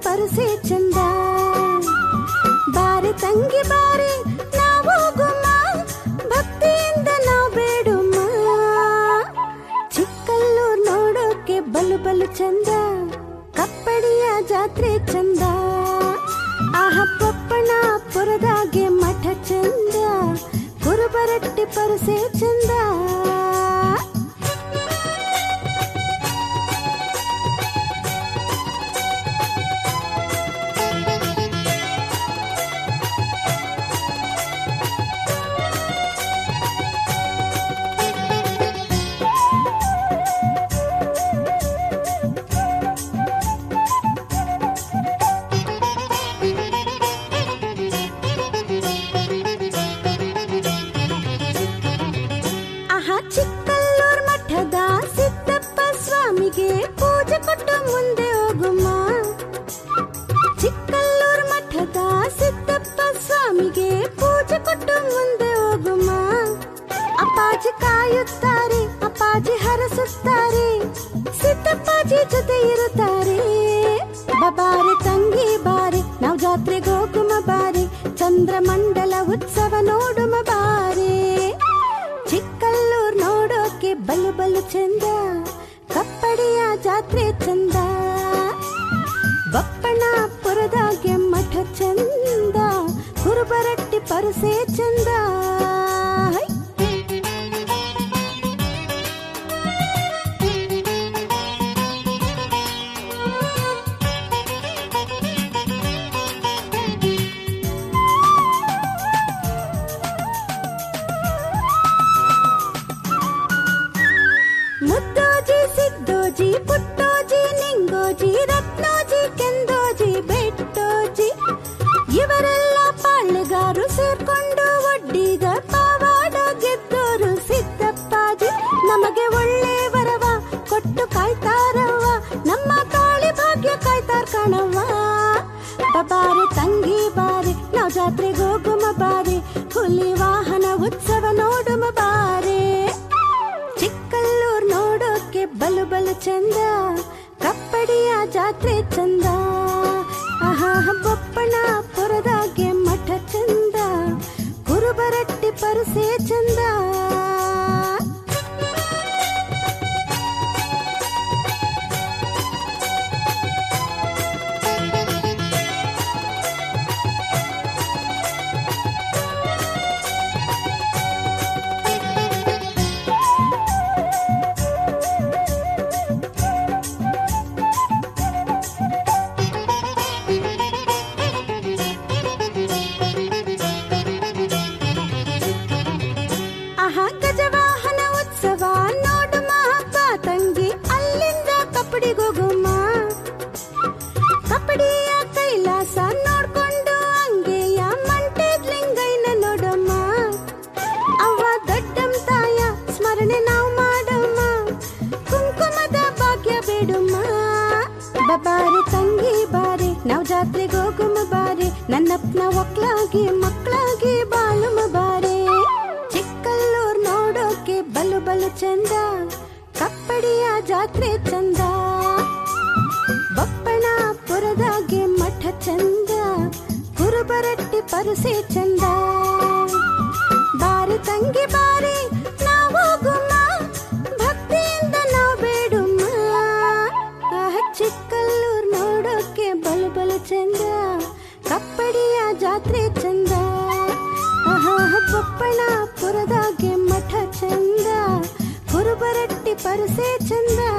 ಪರಸೆ ಚಂದ ಬಾರಿ ತಂಗಿ ಬಾರಿ ನಾವು ಗುಮ್ಮ ಭಕ್ತಿಯಿಂದ ನಾವು ಬೇಡುಮ್ಮ ಚಿಕ್ಕಲ್ಲೂರ್ ನೋಡೋಕೆ ಬಲು ಬಲು ಚಂದ ಕಪ್ಪಡಿಯ ಜಾತ್ರೆ ಚಂದ ಆಹ ಪಪ್ಪಣಾಪುರದಾಗೆ ಮಠ ಚಂದ ಕುರುಬರಟ್ಟಿ ಪರಸೆ ಚಂದ ಆಹಾ ಚಿಕ್ಕಲ್ಲೂರ್ ಮಠದ ಸಿದ್ದಪ್ಪ ಸ್ವಾಮಿಗೆ ಪೂಜೆ ಕೊಟ್ಟು ಮುಂದೆ ಹೋಗುಮ್ಮ ಚಿಕ್ಕಲ್ಲೂರ್ ಮಠದ ಸಿದ್ದಪ್ಪ ಸ್ವಾಮಿಗೆ ಪೂಜೆ ಕೊಟ್ಟು ಮುಂದೆ ಹೋಗುಮ್ಮ ಅಪ್ಪಾಜಿ ಕಾಯುತ್ತಾರೆ ಅಪ್ಪಾಜಿ ಹರಸುತ್ತಾರೆ ಸಿದ್ದಪ್ಪಾಜಿ ಜೊತೆ ಇರುತ್ತಾರೆ ಬಬಾರೆ ತಂಗಿ ಬಾರಿ ನಾವು ಜಾತ್ರೆಗೆ ಹೋಗುಮ ಬಾರಿ ಚಂದ್ರಮಂಡಲ ಉತ್ಸವ ನೋಡುಮ ಬಾರಿ ಚಿಕ್ಕಲ್ಲೂರ್ ನೋಡೋಕೆ ಬಲು ಬಲು ಚಂದ ಕಪ್ಪಡಿಯ ಜಾತ್ರೆ ಚಂದ ಬಪ್ಪಣಾಪುರದಾಗೆ ಮಠ ಚಂದ ಕುರುಬರಟ್ಟಿ ಪರಸೆ ಚಂದ ಹೈ! ಮುದ್ದೋಜಿ ಸಿದ್ದೋಜಿ ಪುಟ್ಟೋಜಿ ನಿಂಗೋಜಿ ರತ್ನೋಜಿ ಕೆಂದೋಜಿ ಬೆಟ್ಟೋಜಿ ಇವರೆಲ್ಲ ಪಾಳ್ಯಗಾರು ಸೇರ್ಕೊಂಡು ಒಡ್ಡಿಗ ಪಾವಾಡ ಗೆದ್ದೋರು ಸಿದ್ದಪ್ಪಾಜಿ ನಮಗೆ ಒಳ್ಳೆ ವರವ ಕೊಟ್ಟು ಕಾಯ್ತಾರವ್ವ ನಮ್ಮ ಕಾಳಿ ಭಾಗ್ಯ ಕಾಯ್ತಾರ ಕಣವ್ವ ಬಬಾರೆ ತಂಗಿ ಬಾರಿ ನಾವು ಜಾತ್ರೆಗೆ ಹೋಗುಮ ಬಾರಿ ಹುಲಿ ವಾಹನ ಉತ್ಸವ ನೋಡುಮ ಬಾರಿ ಚಿಕ್ಕಲ್ಲೂರ್ ನೋಡೋಕೆ ಬಲು ಬಲು ಚಂದ ಕಪ್ಪಡಿಯ ಜಾತ್ರೆ ಚಂದ ಆಹಾ ಬೊಪ್ಪಣಾಪುರದಾಗೆ ಮಠ ಚಂದ ಕುರುಬರಟ್ಟಿ ಪರಸೆ ಚಂದ ಆಹಾ ಗಜವಾಹನ ಉತ್ಸವ ನೋಡು ಮಹಬ್ಬ ತಂಗಿ ಅಲ್ಲಿಂದ ಕಪ್ಪಡಿಗೋಗುಮ್ಮ ಕಪ್ಪಡಿಯ ಕೈಲಾಸ ನೋಡ್ಕೊಂಡು ಹಂಗೆಯ ಮಂಟೇದ್ಲಿಂಗೈನ ನೋಡಮ್ಮ ಅವ್ವ ದೊಡ್ಡಂ ತಾಯ ಸ್ಮರಣೆ ನಾವು ಮಾಡಮ್ಮ ಕುಂಕುಮದ ಭಾಗ್ಯ ಬೇಡುಮ್ಮ ಬಬಾರಿ ತಂಗಿ ಬಾರಿ ನಾವು ಜಾತ್ರೆಗೆ ಹೋಗುಮ ಬಾರಿ ನನ್ನಪ್ಪನ ಒಕ್ಲಾಗಿ ಮಕ್ಕಳಾಗಿ ಬಾಳುಮ ಬಾರಿ ಚಿಕ್ಕಲ್ಲೂರ್ ನೋಡೋಕೆ ಬಲು ಬಲು ಚಂದ ಕಪ್ಪಡಿಯ ಜಾತ್ರೆ ಚಂದ ಬಪ್ಪಣಾಪುರದಾಗೆ ಮಠ ಚಂದ ಕುರುಬರಟ್ಟಿ ಪರಸೆ ಚಂದ ಬಾರಿ ತಂಗಿ ಬಾರಿ ನಾವು ಗುಮ್ಮ ಭಕ್ತಿಯಿಂದ ನಾವು ಬೇಡುಮ್ಮ ಆಹ, ಚಿಕ್ಕಲ್ಲೂರ್ ನೋಡೋಕೆ ಬಲು ಬಲು ಚಂದ ಕಪ್ಪಡಿಯ ಜಾತ್ರೆ ಚಂದ ಆಹಾ, ಬಪ್ಪಣಾಪುರದಾಗೆ ಮಠ ಚಂದ ಕುರುಬರಟ್ಟಿ ಪರಸೆ ಚಂದ